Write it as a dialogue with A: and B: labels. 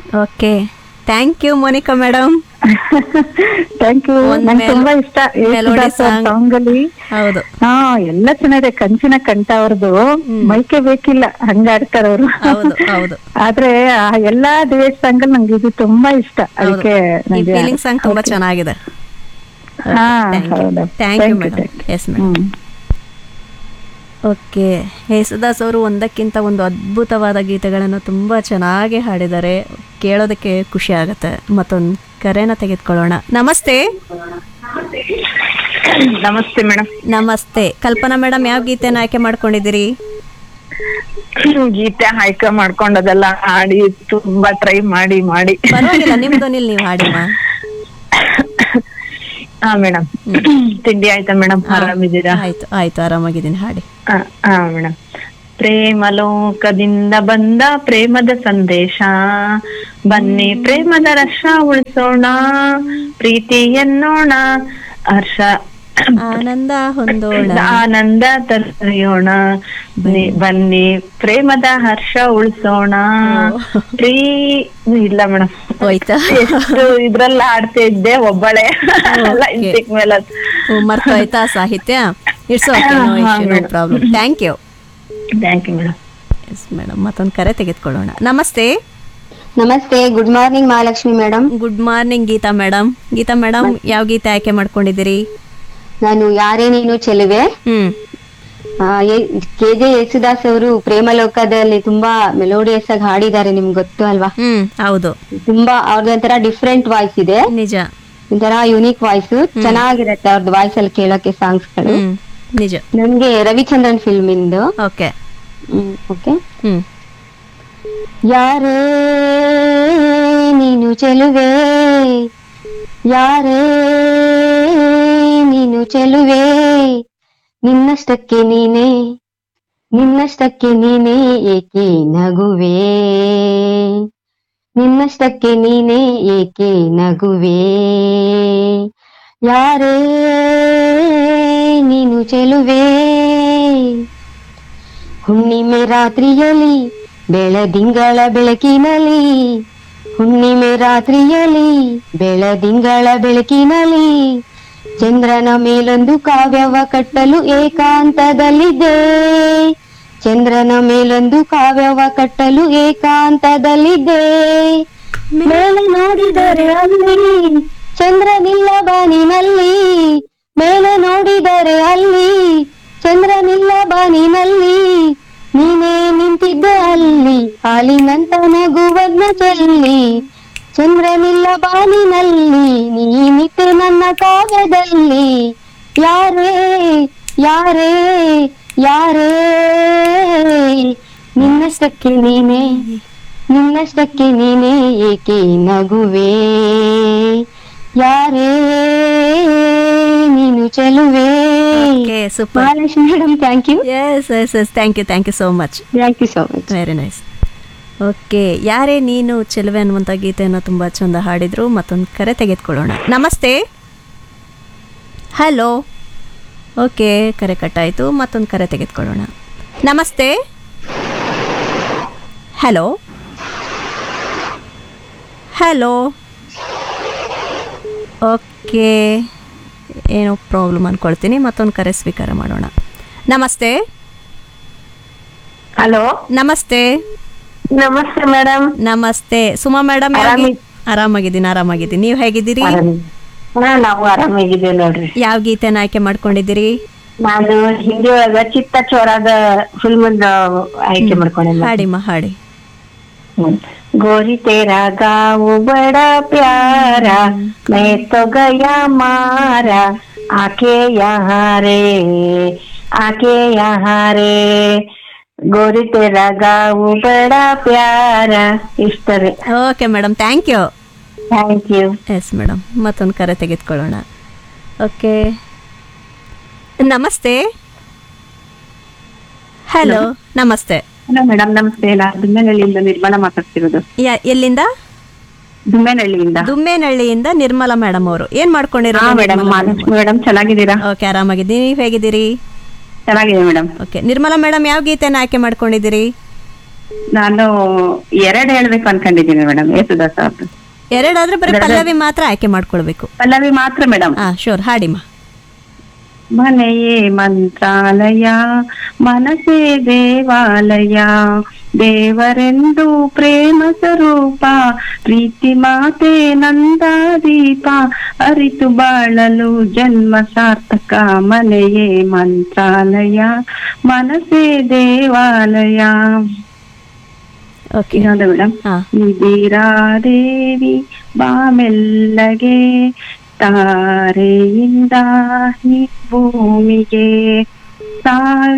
A: Okay thank you Monica madam
B: thank you
A: ಒಂದ್
B: ನಂಗೆ
A: ಮೆಲ್-
B: ತುಂಬಾ ಇಷ್ಟ
A: melody song.
B: ಸಾಂಗ್ ಅಲ್ಲಿ
A: ಹೌದು
B: ಹಾ ಎಲ್ಲ ಚೆನ್ನಾಗಿದೆ ಕಂಚಿನ ಕಂಠ ಅವ್ರದ್ದು ಮೈಕೆ ಬೇಕಿಲ್ಲ ಹಂಗ ಆಡ್ತಾರ ಅವರು
A: ಹೌದು ಹೌದು
B: ಆದ್ರೆ ಆ ಎಲ್ಲಾ ಡಿವೇಟ್ ಸಾಂಗ್ ಅಲ್ಲಿ ನಂಗೆ ಇದು ತುಂಬಾ ಇಷ್ಟ
A: ಹೌದು
B: ಅದಕ್ಕೆ
A: ಈ
B: ನಂಗೆ
A: ಫೀಲಿಂಗ್ ಸಾಂಗ್ ತುಂಬಾ ಚೆನ್ನಾಗಿದೆ
B: ಹಾ
A: ಥ್ಯಾಂಕ್ ಯು
B: ಹೌದು
A: thank you
B: Thank you,
A: madam
B: thank you.
A: Yes madam
B: hmm
A: okay Yesudas ಅವರು ಒಂದಕ್ಕಿಂತ ಒಂದು ಅದ್ಭುತವಾದ ಗೀತೆಗಳನ್ನು ತುಂಬ ಚೆನ್ನಾಗಿ ಹಾಡಿದ್ದಾರೆ ಕೇಳೋದಕ್ಕೆ ಖುಷಿ ಆಗುತ್ತೆ ಮತ್ತೊಂದು ಕರೆನ ತೆಗೆದುಕೊಳ್ಳೋಣ ನಮಸ್ತೆ
B: ನಮಸ್ತೆ ಮೇಡಮ್
A: ನಮಸ್ತೆ ಕಲ್ಪನಾ ಮೇಡಮ್ ಯಾವ ಗೀತೆನ ಆಯ್ಕೆ ಮಾಡ್ಕೊಂಡಿದ್ದೀರಿ
B: ಗೀತೆ ಆಯ್ಕೆ ಮಾಡ್ಕೊಂಡದೆಲ್ಲ ಹಾಡಿ ತುಂಬಾ ಟ್ರೈ ಮಾಡಿ ಮಾಡಿ
A: ಪರವಾಗಿಲ್ಲ ನಿಮ್ಮ ಧ್ವನಿಲಿ ನೀವು ಹಾಡಿಮ್ಮ
B: ಹಾ ಮೇಡಮ್ ತಿಂಡಿ ಆಯ್ತಾ ಮೇಡಮ್ ಆರಾಮಿದ್ದೀರಾ
A: ಆಯ್ತು ಆಯ್ತು ಆರಾಮಾಗಿದ್ದೀನಿ ಹಾಡಿ
B: ಹಾ ಹಾ ಮೇಡಮ್ ಪ್ರೇಮ ಲೋಕದಿಂದ ಬಂದ ಪ್ರೇಮದ ಸಂದೇಶ ಬನ್ನಿ ಪ್ರೇಮದ ರಸ ಉಳಿಸೋಣ ಪ್ರೀತಿ ಎನ್ನೋಣ ಹರ್ಷ
A: ಆನಂದ ಹೊಂದೋಣ
B: ಆನಂದ ತರಿಯೋಣ ಬನ್ನಿ ಪ್ರೇಮದ ಹರ್ಷ ಉಳಿಸೋಣ ಪ್ರೀ ಇಲ್ಲ ಮೇಡಮ್
A: ಹೋಯ್ತಾ
B: ಎಷ್ಟು ಇದ್ರಲ್ಲಿ ಆಡ್ತಾ ಇದ್ದೆ ಒಬ್ಬಳೆ ಲೈನ್ ಸಿಕ್ ಮೇಲೆ
A: ಓ, ಮರ್ತೋಯ್ತಾ ಸಾಹಿತ್ಯ it's okay no issue no problem thank you
B: thank you madam
A: yes madam ಮತ್ತೊಂದು ಕರೆ ತೆಗೆದುಕೊಳ್ಳೋಣ ನಮಸ್ತೆ
C: ನಮಸ್ತೆ good morning Mahalakshmi madam
A: good morning Geetha madam Geetha madam ಯಾವ ಗೀತೆ ಆಯ್ಕೆ ಮಾಡ್ಕೊಂಡಿದ್ದೀರಿ
C: ನಾನು ಯಾರೇ ನೀನು ಚೆಲುವೆ
A: ಹ್ಮ್
C: ಕೆ ಜೆ ಯೇಸುದಾಸ್ ಅವರು ಪ್ರೇಮಲೋಕದಲ್ಲಿ ತುಂಬಾ ಮೆಲೋಡಿಯಸ್ ಆಗಿ ಹಾಡಿದ್ದಾರೆ ನಿಮ್ಗೆ ಗೊತ್ತು ಅಲ್ವಾ
A: ಹ್ಮ್ ಹೌದು
C: ತುಂಬಾ ಅವ್ರದೊಂಥರ ಡಿಫ್ರೆಂಟ್ ವಾಯ್ಸ್ ಇದೆ
A: ನಿಜ
C: ಒಂಥರ ಯುನಿಕ್ ವಾಯ್ಸ್ ಚೆನ್ನಾಗಿರತ್ತೆ ಅವ್ರದ್ದು ವಾಯ್ಸ್ ಅಲ್ಲಿ ಕೇಳೋಕೆ ಸಾಂಗ್ಸ್ ಗಳು
A: ಹ್ಮ್ ನಿಜ
C: ನನ್ಗೆ ರವಿಚಂದ್ರನ್ ಫಿಲ್ಮ್ ಇಂದು
A: ಓಕೆ
C: ಓಕೆ
A: ಹ್ಮ್
C: ಯಾರೇ ನೀನು ಚೆಲುವೆ ಯಾರೇ ನೀನು ಚೆಲುವೆ ನಿನ್ನಷ್ಟಕ್ಕೆ ನೀನೇ ನಿನ್ನಷ್ಟಕ್ಕೆ ನೀನೇ ಏಕೆ ನಗುವೆ ನಿನ್ನಷ್ಟಕ್ಕೆ ನೀನೇ ಏಕೆ ನಗುವೆ ಯಾರೇ ನೀನು ಚೆಲುವೆ ಹುಣ್ಣಿಮೆ ರಾತ್ರಿಯಲ್ಲಿ ಬೆಳದಿಂಗಳ ಬೆಳಕಿನಲ್ಲಿ ಹುಣ್ಣಿಮೆ ರಾತ್ರಿಯಲ್ಲಿ ಬೆಳದಿಂಗಳ ಬೆಳಕಿನಲ್ಲಿ ಚಂದ್ರನ ಮೇಲೊಂದು ಕಾವ್ಯವ ಕಟ್ಟಲು ಏಕಾಂತದಲ್ಲಿದ್ದೆ ಚಂದ್ರನ ಮೇಲೊಂದು ಕಾವ್ಯವ ಕಟ್ಟಲು ಏಕಾಂತದಲ್ಲಿದ್ದೆ ಮೇಲೆ ನೋಡಿದರೆ ಅಲ್ಲಿ ಚಂದ್ರನಿಲ್ಲ ಬಾನಿನಲ್ಲಿ ಮೇಲೆ ನೋಡಿದರೆ ಅಲ್ಲಿ ಚಂದ್ರನಿಲ್ಲ ಬಾನಿನಲ್ಲಿ ನೀನೇ ನಿಂತಿದ್ದೆ ಅಲ್ಲಿ ಹಾಲಿನಂತ ನಗುವನ್ನ ಚೆಲ್ಲಿ ಚಂದ್ರನಿಲ್ಲ ಬಾನಿನಲ್ಲಿ ನೀನಿತ್ತೆ ನನ್ನ ಕಾವ್ಯದಲ್ಲಿ ಯಾರೇ ಯಾರೇ ಯಾರೇ ನಿನ್ನಷ್ಟಕ್ಕೆ ನೀನೇ ನಿನ್ನಷ್ಟಕ್ಕೆ ನೀನೇ ಏಕೆ ನಗುವೆ ಯಾರೇ ನೀನು ಚೆಲುವೆ
A: okay super
C: Mahalakshmi madam thank you
A: yes yes yes thank you thank you so much
C: thank you so much
A: very nice okay ಯಾರೇ ನೀನು ಚೆಲುವೆ ಅನ್ನುವಂಥ ಗೀತೆಯನ್ನು ತುಂಬ ಚಂದ ಹಾಡಿದ್ರು ಮತ್ತೊಂದು ಕರೆ ತೆಗೆದುಕೊಳ್ಳೋಣ ನಮಸ್ತೆ ಹಲೋ ಓಕೆ ಕರೆ ಕಟ್ಟಾಯಿತು ಮತ್ತೊಂದು ಕರೆ ತೆಗೆದುಕೊಳ್ಳೋಣ ನಮಸ್ತೆ ಹಲೋ ಹಲೋ ಓಕೆ ಏನೋ ಪ್ರಾಬ್ಲಮ್ ಅಂದ್ಕೊಳ್ತೀನಿ ಮತ್ತೊಂದು ಕರೆ ಸ್ವೀಕಾರ ಮಾಡೋಣ ನಮಸ್ತೆ
B: ಹಲೋ
A: ನಮಸ್ತೆ
B: ನಮಸ್ತೆ ಮೇಡಮ್
A: ನಮಸ್ತೆ ಸುಮಾ ಮೇಡಮ್ ಆರಾಮಾಗಿದ್ದೀನಿ ಆರಾಮಾಗಿದ್ದೀನಿ ನೀವು ಹೇಗಿದ್ದೀರಿ
B: ಹಾ ನಾವು ಆರಾಮಾಗಿದ್ದೇವೆ ನೋಡ್ರಿ
A: ಯಾವ ಗೀತೆನ ಆಯ್ಕೆ ಮಾಡ್ಕೊಂಡಿದ್ದೀರಿ
B: ನಾನು ಹಿಂದಿ ಒಳಗ ಚಿತ್ತ ಚೋರಾದ ಫಿಲ್ಮ್ ಆಯ್ಕೆ ಮಾಡ್ಕೊಂಡೆ
A: ಹಾಡಿಮ್ಮ ಹಾಡಿ
B: गोरी तेरा गाँव बड़ा प्यारा मैं तो गया मारा आके यहाँ रे आके यहाँ रे गोरी तेरा गाँव बड़ा प्यारा ಇಷ್ಟ ರೀ
A: okay madam thank you
B: thank you
A: yes madam ಮತ್ತೊಂದು ಕರೆ ತೆಗೆದುಕೊಳ್ಳೋಣ ಓಕೆ ನಮಸ್ತೆ ಹಲೋ ನಮಸ್ತೆ
B: ಹಲೋ ಮೇಡಮ್ ನಮಸ್ತೆ ನಾನು ದುಮ್ಮೆನಹಳ್ಳಿಯಿಂದ ನಿರ್ಮಲಾ ಮಾತಾಡ್ತಿರೋದು
A: ಯಾ- ಎಲ್ಲಿಂದ
B: ದುಮ್ಮೆನಹಳ್ಳಿಯಿಂದ
A: ದುಮ್ಮೇನಹಳ್ಳಿಯಿಂದ ನಿರ್ಮಲಾ ಮೇಡಮ್ ಅವರು ಏನ್
B: ಹಾ
A: ಮಾಡ್ಕೊಂಡಿರೋ
B: ಮೇಡಮ್ ಮಹಾಲಕ್ಷ್ಮಿ ಮೇಡಮ್ ಚೆನ್ನಾಗಿದ್ದೀರಾ
A: ಓಕೆ ಆರಾಮಾಗಿದ್ದೀನಿ ನೀವು ಹೇಗಿದ್ದೀರಿ
B: ಚೆನ್ನಾಗಿದೆ ಮೇಡಮ್
A: ಓಕೆ ನಿರ್ಮಲಾ ಮೇಡಮ್ ಯಾವ ಗೀತೆನ ಆಯ್ಕೆ ಮಾಡ್ಕೊಂಡಿದ್ದೀರಿ
B: ನಾನು ಎರಡ್ ಹೇಳ್ಬೇಕು ಅನ್ಕೊಂಡಿದ್ದೀನಿ ಮೇಡಮ್ ಯೇಸುದಾಸ್ ಅವ್ರದ್ದು
A: ಎರಡಾದ್ರೆ ಬರೀ ಪಲ್ಲವಿ ಮಾತ್ರ ಆಯ್ಕೆ ಮಾಡ್ಕೊಳ್ಬೇಕು
B: ಪಲ್ಲವಿ ಮಾತ್ರ ಮೇಡಮ್
A: ಹಾ ಶೋರ್ ಹಾಡಿಮ್ಮ
B: ಮನೆಯೇ ಮಂತ್ರಾಲಯ ಮನಸೇ ದೇವಾಲಯ ದೇವರೆಂದು ಪ್ರೇಮ ಸ್ವರೂಪ ಪ್ರೀತಿ ಮಾತೆ ನಂದಾದೀಪ ಅರಿತು ಬಾಳಲು ಜನ್ಮ ಸಾರ್ಥಕ ಮನೆಯೇ ಮಂತ್ರಾಲಯ ಮನಸೇ ದೇವಾಲಯ
A: ಓಕೆ
B: ಇನ್ನೊಂದು ಮೇಡಮ್
A: ಹಾ
B: ನಿಧಿರಾದೇವಿ ಬಾಮೆಲ್ಲಗೆ ತಾರೆಯಿಂದ ಈ ಭೂಮಿಗೆ ಸಾವಿರ